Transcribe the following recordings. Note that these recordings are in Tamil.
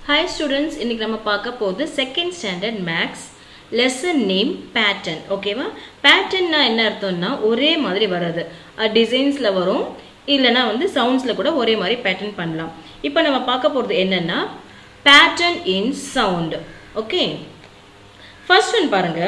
ஹாய் ஸ்டூடெண்ட்ஸ் இன்னைக்கு நம்ம பார்க்க போகுது second standard maths lesson name pattern ஓகேவா பேட்டர்ன்னா என்ன அர்த்தம்னா ஒரே மாதிரி வராது டிசைன்ஸில் வரும் இல்லைனா வந்து சவுண்ட்ஸில் கூட ஒரே மாதிரி பேட்டர்ன் பண்ணலாம் இப்போ நம்ம பார்க்க போகிறது என்னென்னா pattern in sound okay first one பாருங்க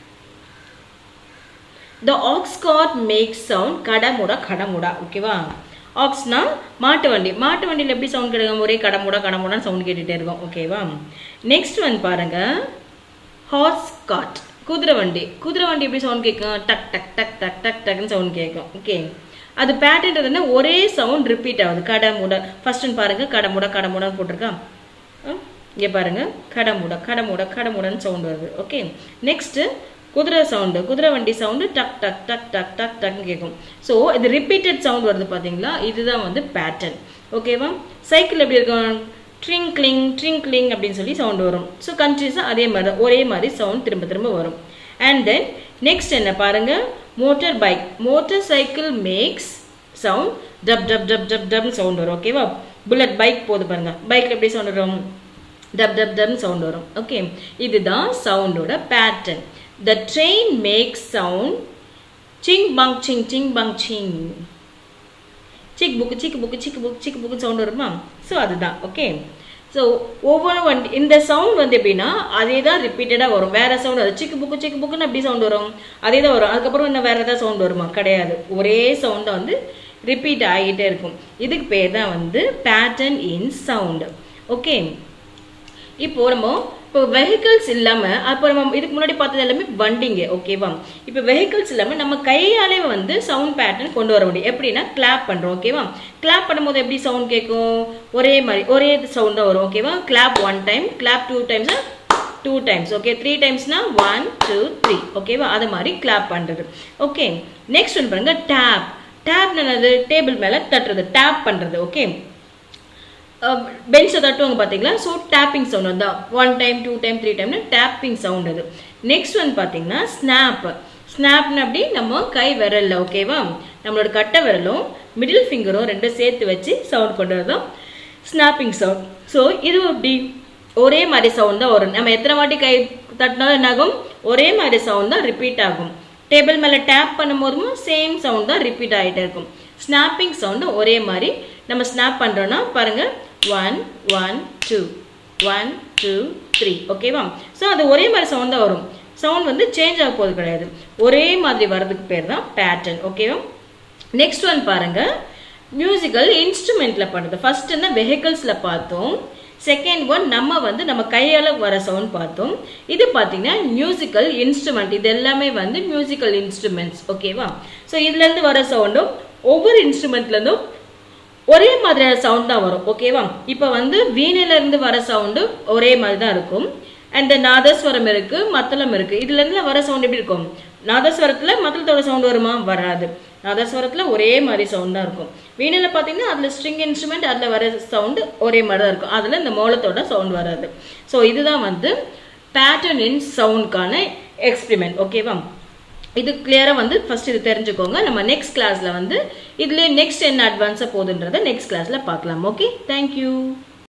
the ox cart make sound கடமுடா கடமுடா ஓகேவா ஆக்ஸ்னா மாட்டு வண்டி மாட்டு வண்டியில் எப்படி சவுண்ட் கிடைக்கும் ஒரே கடமுடா கடமுடான்னு சவுண்ட் கேட்டுகிட்டே இருக்கும் ஓகேவா நெக்ஸ்ட் ஒன் பாருங்க ஹார்ஸ் காட் குதிரை வண்டி குதிரை வண்டி எப்படி சவுண்ட் கேட்கும் டக் டக் டக் டக் டக் டக்னு சவுண்ட் கேட்கும் ஓகே அது பேட்டர்ன்றதுன்னா ஒரே சவுண்ட் ரிப்பீட் ஆகுது கடமுடா ஃபர்ஸ்ட் ஒன் பாருங்க கடமுடா கடமுடான்னு போட்டிருக்கா இங்கே பாருங்க கடமுடா கடமுடா கடமுடான்னு சவுண்ட் வருது ஓகே நெக்ஸ்ட் குதிரை சவுண்டு குதிரை வண்டி சவுண்டு டக் டக் டக் டக் டக் டக்னு கேட்கும் ஸோ இது ரிப்பீட்டட் சவுண்ட் வருது பார்த்தீங்களா இதுதான் வந்து பேட்டர்ன் ஓகேவா சைக்கிள் எப்படி இருக்கும் ட்ரிங்க்லிங் ட்ரிங்க்லிங் அப்படின்னு சொல்லி சவுண்ட் வரும் ஸோ கண்ட்ரிஸும் அதே மாதிரி தான் ஒரே மாதிரி சவுண்ட் திரும்ப திரும்ப வரும் அண்ட் தென் நெக்ஸ்ட் என்ன பாருங்க motor bike motor cycle makes sound டப் டப் டப் டப் டப்னு சவுண்ட் வரும் ஓகேவா புல்லட் பைக் போது பாருங்க பைக்கில் எப்படி சவுண்ட் வரும் டப் டப் டப்னு சவுண்ட் வரும் ஓகே இதுதான் சவுண்டோட pattern the train makes sound சிங் பங் சிங் சிங் பங் சிங் சிக் புக்கு சிக்கு புக்கு சிக்கு புக் சிக்கு புக்கு சவுண்ட் வருமா ஸோ அதுதான் ஓகே ஸோ ஒவ்வொரு வண்டி இந்த சவுண்ட் வந்து எப்படின்னா அதே தான் ரிப்பீட்டடாக வரும் வேற சவுண்ட் அது சிக்கு புக்கு சிக்கு புக்குன்னு அப்படி சவுண்ட் வரும் அதே தான் வரும் அதுக்கப்புறம் இன்னும் வேற ஏதாவது சவுண்ட் வருமா கிடையாது ஒரே சவுண்டை வந்து ரிப்பீட் ஆகிட்டே இருக்கும் இதுக்கு பேர் தான் வந்து பேட்டர்ன் இன் சவுண்டு ஓகே இப்போ நம்ம இப்போ வெஹிக்கிள்ஸ் இல்லாமல் அப்போ நம்ம இதுக்கு முன்னாடி பார்த்தது எல்லாமே வண்டிங்க ஓகேவா இப்போ வெஹிக்கிள்ஸ் இல்லாமல் நம்ம கையாலே வந்து சவுண்ட் பேட்டர்ன் கொண்டு வர முடியும் எப்படின்னா கிளாப் பண்ணுறோம் ஓகேவா கிளாப் பண்ணும்போது எப்படி சவுண்ட் கேட்கும் ஒரே மாதிரி ஒரே சவுண்ட் தான் வரும் ஓகேவா clap one time clap two times two times okay three டைம்ஸ்னா ஒன் டூ த்ரீ ஓகேவா அது மாதிரி கிளாப் பண்ணுறது ஓகே நெக்ஸ்ட் ஒன்று பாருங்க டேப் டேப் என்னது டேபிள் மேலே தட்டுறது டேப் பண்ணுறது ஓகே பெஞ்சை தட்டுவாங்க பார்த்தீங்களா ஸோ டேப்பிங் சவுண்ட் தான் one time two time three டைம்னு டேப்பிங் சவுண்ட் அது நெக்ஸ்ட் ஒன் பார்த்தீங்கன்னா ஸ்னாப் ஸ்னாப்னு அப்படி நம்ம கை விரலில் ஓகேவா நம்மளோட கட்டை விரலும் மிடில் ஃபிங்கரும் ரெண்டும் சேர்த்து வச்சு சவுண்ட் கொண்டு வரதும் ஸ்னாப்பிங் சவுண்ட் ஸோ இது அப்படி ஒரே மாதிரி சவுண்ட் தான் வரும் நம்ம எத்தனை வாட்டி கை தட்டினாலும் என்னாகும் ஒரே மாதிரி சவுண்ட் தான் ரிப்பீட் ஆகும் டேபிள் மேலே டேப் பண்ணும்போதும் சேம் சவுண்ட் தான் ரிப்பீட் ஆகிட்டே இருக்கும் ஸ்னாப்பிங் சவுண்டு ஒரே மாதிரி நம்ம ஸ்னாப் பண்ணுறோன்னா பாருங்கள் one one two one two three ஓகேவா ஸோ அது ஒரே மாதிரி சவுண்ட் தான் வரும் சவுண்ட் வந்து சேஞ்ச் ஆக போகிறது கிடையாது ஒரே மாதிரி வர்றதுக்கு பேர் தான் பேட்டர்ன் ஓகேவா நெக்ஸ்ட் ஒன் பாருங்க மியூசிக்கல் இன்ஸ்ட்ருமெண்ட்ல பண்ணுறது ஃபர்ஸ்ட் என்ன வெஹிக்கல்ஸில் பார்த்தோம் செகண்ட் ஒன் நம்ம வந்து நம்ம கையால் வர சவுண்ட் பார்த்தோம் இது பார்த்தீங்கன்னா மியூசிக்கல் இன்ஸ்ட்ருமெண்ட் இது எல்லாமே வந்து மியூசிக்கல் இன்ஸ்ட்ருமெண்ட்ஸ் ஓகேவா ஸோ இதுலேருந்து வர சவுண்டும் ஒவ்வொரு இன்ஸ்ட்ருமெண்ட்லேருந்தும் ஒரே மாதிரியான சவுண்ட் தான் வரும் ஓகேவா இப்போ வந்து வீணையிலேருந்து வர சவுண்டு ஒரே மாதிரி தான் இருக்கும் அண்ட் நாதஸ்வரம் இருக்கு மத்தளம் இருக்கு இதுல இருந்து வர சவுண்ட் எப்படி இருக்கும் நாதஸ்வரத்துல மத்தளத்தோட சவுண்ட் வருமா வராது நாதஸ்வரத்துல ஒரே மாதிரி சவுண்ட் தான் இருக்கும் வீணையில பாத்தீங்கன்னா அதுல ஸ்ட்ரிங் இன்ஸ்ட்ருமெண்ட் அதுல வர சவுண்ட் ஒரே மாதிரி தான் இருக்கும் அதுல இந்த மோளத்தோட சவுண்ட் வராது ஸோ இதுதான் வந்து பேட்டர்ன் இன் சவுண்ட்கான எக்ஸ்பிரிமெண்ட் ஓகேவா இது கிளியராக வந்து ஃபர்ஸ்ட் இது தெரிஞ்சுக்கோங்க நம்ம நெக்ஸ்ட் கிளாஸில் வந்து இதுலேயே நெக்ஸ்ட் என்ன அட்வான்ஸாக போகுதுன்றதை நெக்ஸ்ட் கிளாஸில் பார்க்கலாம் ஓகே தேங்க்யூ